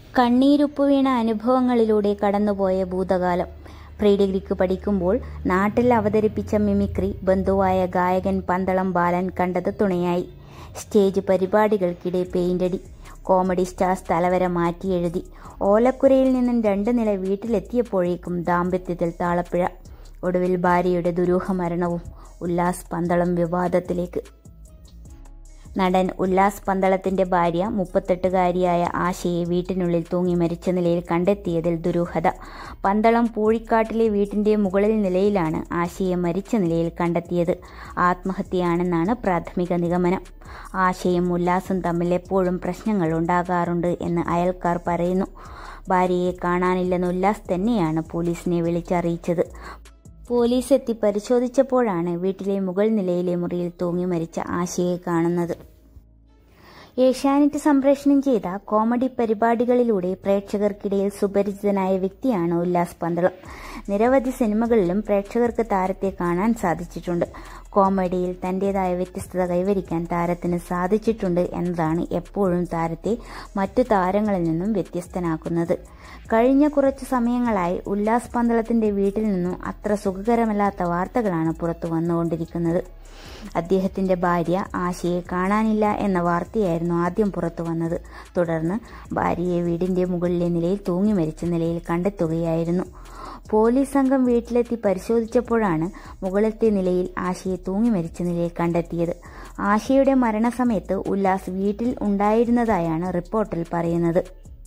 കണ്ണീരുപ്പു വീണ അനുഭവങ്ങളിലൂടെ കടന്നുപോയ ഭൂതകാലം പ്രീ ഡിഗ്രിക്ക് പഠിക്കുമ്പോൾ നാട്ടിൽ അവതരിപ്പിച്ച മിമിക്രി ബന്ധുവായ ഗായകൻ പന്തളം ബാലൻ കണ്ടത് തുണയായി സ്റ്റേജ് പരിപാടികൾക്കിടെ പെയിന്റടി കോമഡി സ്റ്റാർസ് തലവര മാറ്റിയെഴുതി ഓലക്കുരയിൽ നിന്നും രണ്ട് നില വീട്ടിലെത്തിയപ്പോഴേക്കും ദാമ്പത്യത്തിൽ താളപ്പിഴ ഒടുവിൽ ഭാര്യയുടെ ദുരൂഹ മരണവും ഉല്ലാസ് പന്തളം വിവാദത്തിലേക്ക് നടൻ ഉല്ലാസ് പന്തളത്തിന്റെ ഭാര്യ മുപ്പത്തെട്ടുകാരിയായ ആശയെ വീട്ടിനുള്ളിൽ തൂങ്ങി മരിച്ച നിലയിൽ കണ്ടെത്തിയതിൽ ദുരൂഹത പന്തളം പൂഴിക്കാട്ടിലെ വീട്ടിന്റെ മുകളിൽ നിലയിലാണ് ആശയെ മരിച്ച നിലയിൽ കണ്ടെത്തിയത് ആത്മഹത്യയാണെന്നാണ് പ്രാഥമിക നിഗമനം ആശയും ഉല്ലാസും തമ്മിൽ എപ്പോഴും പ്രശ്നങ്ങൾ ഉണ്ടാകാറുണ്ട് എന്ന് അയൽക്കാർ പറയുന്നു ഭാര്യയെ കാണാനില്ലെന്ന് ഉല്ലാസ് തന്നെയാണ് പോലീസിനെ വിളിച്ചറിയിച്ചത് പോലീസ് എത്തി പരിശോധിച്ചപ്പോഴാണ് വീട്ടിലെ മുകൾ നിലയിലെ മുറിയിൽ തൂങ്ങി മരിച്ച ആശയെ കാണുന്നത് ഏഷ്യാനെറ്റ് സംപ്രേഷണം ചെയ്ത കോമഡി പരിപാടികളിലൂടെ പ്രേക്ഷകർക്കിടയിൽ സുപരിചിതനായ വ്യക്തിയാണ് ഉല്ലാസ് പന്തളം നിരവധി സിനിമകളിലും പ്രേക്ഷകർക്ക് താരത്തെ കാണാൻ സാധിച്ചിട്ടുണ്ട് കോമഡിയിൽ തന്റേതായ വ്യത്യസ്തത കൈവരിക്കാൻ താരത്തിന് സാധിച്ചിട്ടുണ്ട് എന്നതാണ് എപ്പോഴും താരത്തെ മറ്റു താരങ്ങളിൽ നിന്നും വ്യത്യസ്തനാക്കുന്നത് കഴിഞ്ഞ കുറച്ചു സമയങ്ങളായി ഉല്ലാസ് പന്തളത്തിന്റെ വീട്ടിൽ നിന്നും അത്ര സുഖകരമല്ലാത്ത വാർത്തകളാണ് പുറത്തു വന്നുകൊണ്ടിരിക്കുന്നത് അദ്ദേഹത്തിന്റെ ഭാര്യ ആശയെ കാണാനില്ല എന്ന വാർത്തയായിരുന്നു ആദ്യം പുറത്തു വന്നത് തുടർന്ന് ഭാര്യയെ വീടിന്റെ മുകളിലെ നിലയിൽ തൂങ്ങി മരിച്ച നിലയിൽ കണ്ടെത്തുകയായിരുന്നു പോലീസ് സംഘം വീട്ടിലെത്തി പരിശോധിച്ചപ്പോഴാണ് മുകളിലത്തെ നിലയിൽ ആശയെ തൂങ്ങി മരിച്ച നിലയിൽ കണ്ടെത്തിയത് ആശയുടെ മരണസമയത്ത് ഉല്ലാസ് വീട്ടിൽ ഉണ്ടായിരുന്നതായാണ് റിപ്പോർട്ടിൽ പറയുന്നത്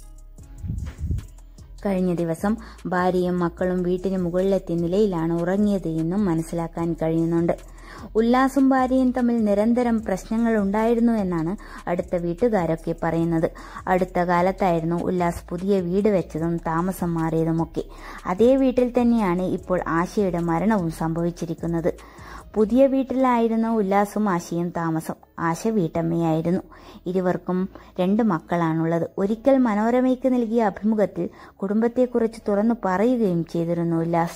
കഴിഞ്ഞ ദിവസം ഭാര്യയും മക്കളും വീട്ടിന് മുകളിലെത്തിയ നിലയിലാണ് ഉറങ്ങിയത് എന്നും മനസ്സിലാക്കാൻ കഴിയുന്നുണ്ട് ഉല്ലാസും ഭാര്യയും തമ്മിൽ നിരന്തരം പ്രശ്നങ്ങൾ ഉണ്ടായിരുന്നു എന്നാണ് അടുത്ത വീട്ടുകാരൊക്കെ പറയുന്നത് അടുത്ത കാലത്തായിരുന്നു ഉല്ലാസ് പുതിയ വീട് വെച്ചതും താമസം മാറിയതുമൊക്കെ അതേ വീട്ടിൽ തന്നെയാണ് ഇപ്പോൾ ആശയുടെ മരണവും സംഭവിച്ചിരിക്കുന്നത് പുതിയ വീട്ടിലായിരുന്നു ഉല്ലാസും ആശയും താമസം ആശ വീട്ടമ്മയായിരുന്നു ഇരുവർക്കും രണ്ട് മക്കളാണുള്ളത് ഒരിക്കൽ മനോരമയ്ക്ക് നൽകിയ അഭിമുഖത്തിൽ കുടുംബത്തെക്കുറിച്ച് തുറന്നു പറയുകയും ചെയ്തിരുന്നു ഉല്ലാസ്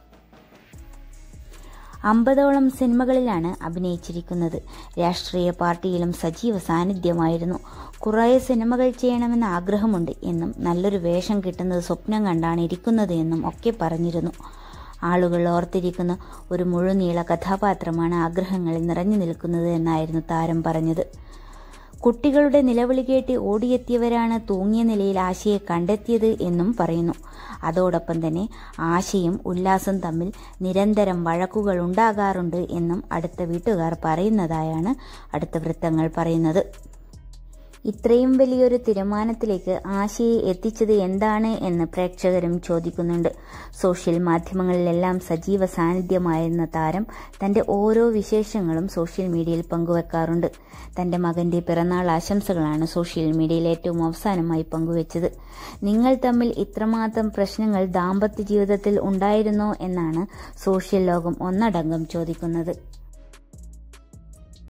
അമ്പതോളം സിനിമകളിലാണ് അഭിനയിച്ചിരിക്കുന്നത് രാഷ്ട്രീയ പാർട്ടിയിലും സജീവ സാന്നിധ്യമായിരുന്നു കുറേ സിനിമകൾ ചെയ്യണമെന്ന ആഗ്രഹമുണ്ട് എന്നും നല്ലൊരു വേഷം കിട്ടുന്നത് സ്വപ്നം കണ്ടാണ് ഇരിക്കുന്നത് എന്നും ഒക്കെ പറഞ്ഞിരുന്നു ആളുകൾ ഓർത്തിരിക്കുന്ന ഒരു മുഴുനീള കഥാപാത്രമാണ് ആഗ്രഹങ്ങളിൽ നിറഞ്ഞു നിൽക്കുന്നത് എന്നായിരുന്നു താരം പറഞ്ഞത് കുട്ടികളുടെ നിലവിളി കേട്ട് ഓടിയെത്തിയവരാണ് തൂങ്ങിയ നിലയിൽ ആശയെ കണ്ടെത്തിയത് എന്നും പറയുന്നു അതോടൊപ്പം തന്നെ ആശയും ഉല്ലാസും തമ്മിൽ നിരന്തരം വഴക്കുകൾ ഉണ്ടാകാറുണ്ട് എന്നും അടുത്ത വീട്ടുകാർ പറയുന്നതായാണ് അടുത്ത വൃത്തങ്ങൾ പറയുന്നത് ഇത്രയും വലിയൊരു തീരുമാനത്തിലേക്ക് ആശയെ എത്തിച്ചത് എന്താണ് എന്ന് പ്രേക്ഷകരും ചോദിക്കുന്നുണ്ട് സോഷ്യൽ മാധ്യമങ്ങളിലെല്ലാം സജീവ സാന്നിധ്യമായിരുന്ന താരം തന്റെ ഓരോ വിശേഷങ്ങളും സോഷ്യൽ മീഡിയയിൽ പങ്കുവെക്കാറുണ്ട് തന്റെ മകന്റെ പിറന്നാൾ ആശംസകളാണ് സോഷ്യൽ മീഡിയയിൽ ഏറ്റവും അവസാനമായി പങ്കുവച്ചത് നിങ്ങൾ തമ്മിൽ ഇത്രമാത്രം പ്രശ്നങ്ങൾ ദാമ്പത്യ ജീവിതത്തിൽ ഉണ്ടായിരുന്നോ എന്നാണ് സോഷ്യൽ ലോകം ഒന്നടങ്കം ചോദിക്കുന്നത്